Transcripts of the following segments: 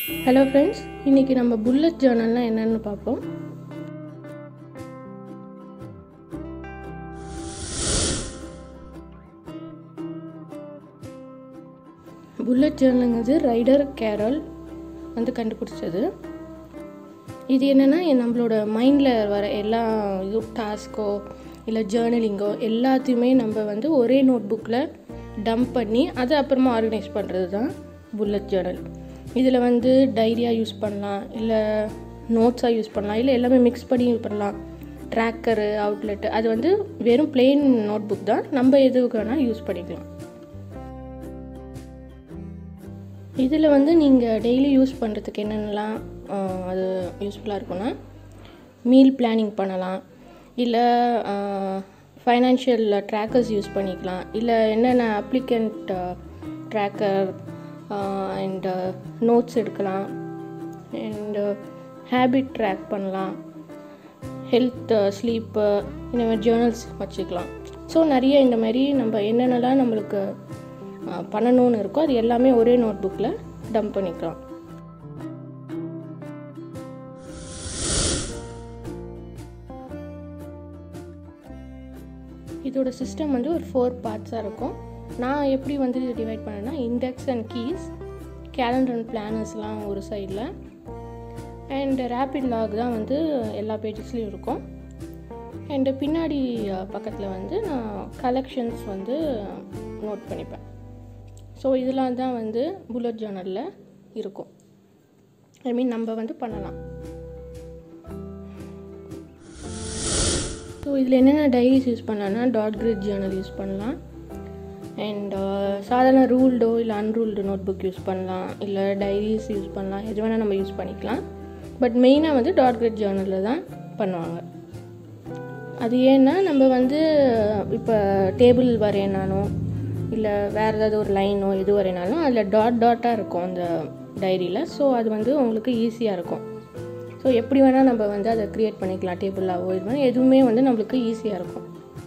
hello friends இன்றைக்கி நம்ம bullet ஜேர்னல்னால் என்னென்னு பார்ப்போம் புல்லட் ஜேர்னலுங்கிறது ரைடர் கேரல் வந்து கண்டுபிடிச்சது இது என்னென்னா நம்மளோட மைண்டில் வர எல்லா இது டாஸ்க்கோ இல்லை ஜேர்னலிங்கோ எல்லாத்தையுமே நம்ம வந்து ஒரே நோட் புக்கில் டம்ப் பண்ணி அதை அப்புறமா ஆர்கனைஸ் பண்ணுறது தான் புல்லட் ஜேர்னல் இதில் வந்து டைரியாக யூஸ் பண்ணலாம் இல்லை நோட்ஸாக யூஸ் பண்ணலாம் இல்லை எல்லாமே மிக்ஸ் பண்ணி யூஸ் பண்ணலாம் ட்ராக்கரு அவுட்லெட்டு அது வந்து வெறும் பிளெயின் நோட் புக் தான் நம்ம எதுக்கு வேணால் யூஸ் பண்ணிக்கலாம் இதில் வந்து நீங்கள் டெய்லி யூஸ் பண்ணுறதுக்கு என்னென்னலாம் அது யூஸ்ஃபுல்லாக இருக்கும்னா மீல் பிளானிங் பண்ணலாம் இல்லை ஃபைனான்ஷியல் ட்ராக்கர்ஸ் யூஸ் பண்ணிக்கலாம் இல்லை என்னென்ன அப்ளிகண்ட் ட்ராக்கர் அண்டு நோட்ஸ் எடுக்கலாம் அண்டு ஹேபிட் ட்ராக் பண்ணலாம் ஹெல்த் ஸ்லீப்பு இந்த மாதிரி ஜேர்னல்ஸ் வச்சுக்கலாம் ஸோ நிறைய இந்த மாதிரி நம்ம என்னென்னலாம் நம்மளுக்கு பண்ணணும்னு இருக்கோ அது எல்லாமே ஒரே நோட் புக்கில் டம்ப் பண்ணிக்கலாம் இதோட சிஸ்டம் வந்து ஒரு ஃபோர் பார்ட்ஸாக இருக்கும் நான் எப்படி வந்து இது டிவைட் பண்ணேன்னா index and keys calendar and பிளானர்ஸ்லாம் ஒரு சைடில் அண்ட் ரேப்பிட் லாக் தான் வந்து எல்லா பேஜஸ்லேயும் இருக்கும் அண்டு பின்னாடி பக்கத்தில் வந்து நான் கலெக்ஷன்ஸ் வந்து நோட் பண்ணிப்பேன் ஸோ இதெல்லாம் தான் வந்து புல்லட் ஜேர்னலில் இருக்கும் ஐ மீன் நம்ம வந்து பண்ணலாம் ஸோ இதில் என்னென்ன டைரிஸ் யூஸ் பண்ணலாம்னா டாட் கிரிட் ஜேர்னல் யூஸ் பண்ணலாம் அண்ட் சாதாரண ரூல்டோ இல்லை அன்ரூல்டு நோட் புக் யூஸ் பண்ணலாம் இல்லை டைரிஸ் யூஸ் பண்ணலாம் எது வேணால் நம்ம யூஸ் பண்ணிக்கலாம் பட் மெயினாக வந்து டாட் கிரிட் ஜேர்னலில் தான் பண்ணுவாங்க அது ஏன்னா நம்ம வந்து இப்போ டேபிள் வரையினானோ இல்லை வேறு ஏதாவது ஒரு லைனோ எது வரையினாலும் அதில் டாட் டாட்டாக இருக்கும் அந்த டைரியில் ஸோ அது வந்து உங்களுக்கு ஈஸியாக இருக்கும் ஸோ எப்படி வேணால் நம்ம வந்து அதை க்ரியேட் பண்ணிக்கலாம் டேபிளாவோ இது மாதிரி எதுவுமே வந்து நம்மளுக்கு ஈஸியாக இருக்கும்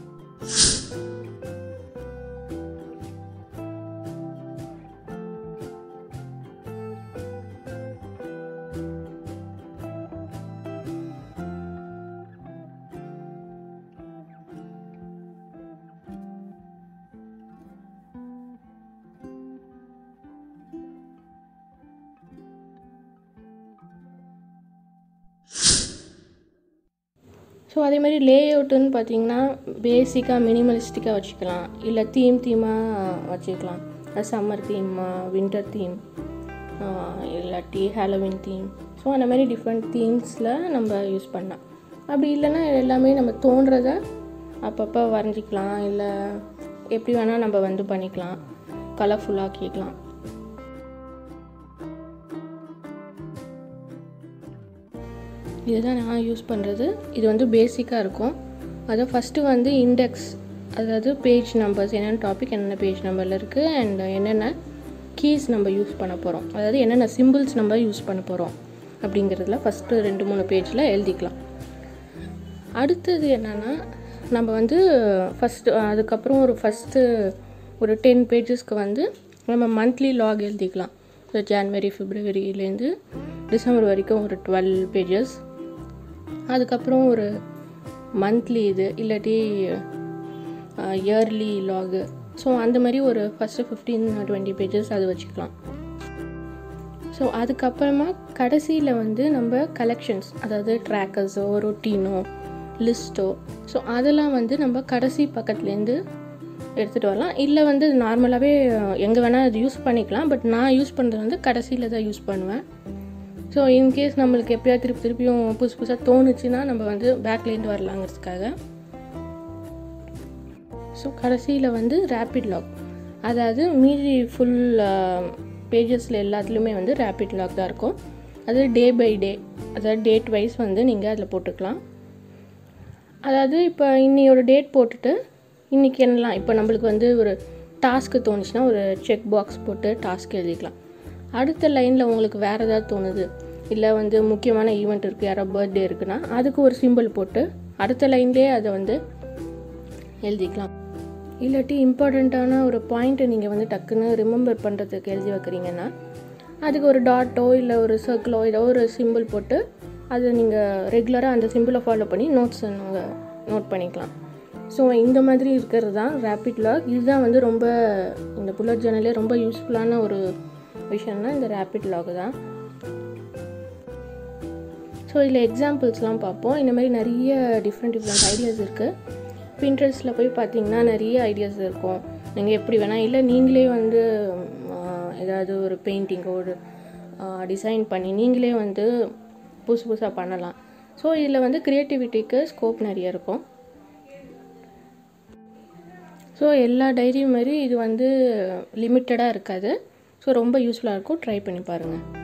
ஸோ அதே மாதிரி லே அவுட்டுன்னு பார்த்தீங்கன்னா பேசிக்காக மினிமலிஸ்டிக்காக வச்சுக்கலாம் இல்லை தீம் தீமாக வச்சுக்கலாம் சம்மர் தீம் வின்டர் தீம் இல்லாட்டி ஹாலோவின் தீம் ஸோ அந்த மாதிரி டிஃப்ரெண்ட் தீம்ஸில் நம்ம யூஸ் பண்ணலாம் அப்படி இல்லைன்னா எல்லாமே நம்ம தோன்றதை அப்பப்போ வரைஞ்சிக்கலாம் இல்லை எப்படி வேணால் நம்ம வந்து பண்ணிக்கலாம் கலர்ஃபுல்லாக கேட்கலாம் இதுதான் நான் யூஸ் பண்ணுறது இது வந்து பேசிக்காக இருக்கும் அதை ஃபஸ்ட்டு வந்து இண்டெக்ஸ் அதாவது பேஜ் நம்பர்ஸ் என்னென்ன டாபிக் என்னென்ன பேஜ் நம்பரில் இருக்குது அண்ட் என்னென்ன கீஸ் நம்ம யூஸ் பண்ண போகிறோம் அதாவது என்னென்ன சிம்பிள்ஸ் நம்ம யூஸ் பண்ண போகிறோம் அப்படிங்கிறதுல ஃபஸ்ட்டு ரெண்டு மூணு பேஜில் எழுதிக்கலாம் அடுத்தது என்னென்னா நம்ம வந்து ஃபஸ்ட்டு அதுக்கப்புறம் ஒரு ஃபஸ்ட்டு ஒரு டென் பேஜஸ்க்கு வந்து நம்ம மந்த்லி லாக் எழுதிக்கலாம் ஸோ ஜான்வரி ஃபிப்ரவரியிலேருந்து டிசம்பர் வரைக்கும் ஒரு டுவெல் பேஜஸ் அதுக்கப்புறம் ஒரு மந்த்லி இது இல்லாட்டி இயர்லி லாகு ஸோ அந்த மாதிரி ஒரு ஃபஸ்ட்டு ஃபிஃப்டீன் டுவெண்ட்டி பேஜஸ் அது வச்சுக்கலாம் ஸோ அதுக்கப்புறமா கடைசியில் வந்து நம்ம கலெக்ஷன்ஸ் அதாவது ட்ராக்கர்ஸோ ரொட்டீனோ லிஸ்ட்டோ ஸோ அதெல்லாம் வந்து நம்ம கடைசி பக்கத்துலேருந்து எடுத்துகிட்டு வரலாம் இல்லை வந்து நார்மலாகவே எங்கே வேணால் அது யூஸ் பண்ணிக்கலாம் பட் நான் யூஸ் பண்ணுறது வந்து கடைசியில் தான் யூஸ் பண்ணுவேன் ஸோ இன்கேஸ் நம்மளுக்கு எப்படியாவது திருப்பி திருப்பியும் புதுசு புதுசாக தோணுச்சுன்னா நம்ம வந்து பேக்லேருந்து வரலாங்கிறதுக்காக ஸோ கடைசியில் வந்து ரேப்பிட் லாக் அதாவது மீதி ஃபுல் பேஜஸில் எல்லாத்துலேயுமே வந்து ரேப்பிட் லாக் தான் இருக்கும் அது டே பை டே அதாவது டேட் வைஸ் வந்து நீங்கள் அதில் போட்டுக்கலாம் அதாவது இப்போ இன்னையோட டேட் போட்டுட்டு இன்றைக்கி என்னலாம் இப்போ நம்மளுக்கு வந்து ஒரு டாஸ்க்கு தோணுச்சுன்னா ஒரு செக் பாக்ஸ் போட்டு டாஸ்க் எழுதிக்கலாம் அடுத்த லைனில் உங்களுக்கு வேறு ஏதாவது தோணுது இல்லை வந்து முக்கியமான ஈவெண்ட் இருக்குது யாரோ பர்த்டே இருக்குன்னா அதுக்கு ஒரு சிம்பிள் போட்டு அடுத்த லைன்லேயே அதை வந்து எழுதிக்கலாம் இல்லாட்டி இம்பார்ட்டண்ட்டான ஒரு பாயிண்ட்டை நீங்கள் வந்து டக்குன்னு ரிமெம்பர் பண்ணுறதுக்கு எழுதி வைக்கிறீங்கன்னா அதுக்கு ஒரு டாட்டோ இல்லை ஒரு சர்க்கிளோ ஏதோ ஒரு சிம்பிள் போட்டு அதை நீங்கள் ரெகுலராக அந்த சிம்பிளை ஃபாலோ பண்ணி நோட்ஸ் நீங்கள் நோட் பண்ணிக்கலாம் ஸோ இந்த மாதிரி இருக்கிறது தான் ரேப்பிட் லாக் இதுதான் வந்து ரொம்ப இந்த புல்லட் ஜேர்னலே ரொம்ப யூஸ்ஃபுல்லான ஒரு விஷயம்னா இந்த ரேப்பிட் லாக் தான் ஸோ இதில் எக்ஸாம்பிள்ஸ்லாம் பார்ப்போம் இந்த மாதிரி நிறைய டிஃப்ரெண்ட் டிஃப்ரெண்ட் ஐடியாஸ் இருக்குது பின்ட்ரெஸ்ட்டில் போய் பார்த்தீங்கன்னா நிறைய ஐடியாஸ் இருக்கும் நீங்கள் எப்படி வேணால் இல்லை நீங்களே வந்து ஆஹ், ஏதாவது ஒரு பெயிண்டிங்கோ ஒரு டிசைன் பண்ணி நீங்களே வந்து புதுசு புதுசாக பண்ணலாம் ஸோ இதில் வந்து க்ரியேட்டிவிட்டிக்கு ஸ்கோப் நிறைய இருக்கும் ஸோ எல்லா டைரியும் மாதிரி இது வந்து லிமிட்டடாக இருக்காது ஸோ ரொம்ப யூஸ்ஃபுல்லாக இருக்கும் ட்ரை பண்ணி பாருங்கள்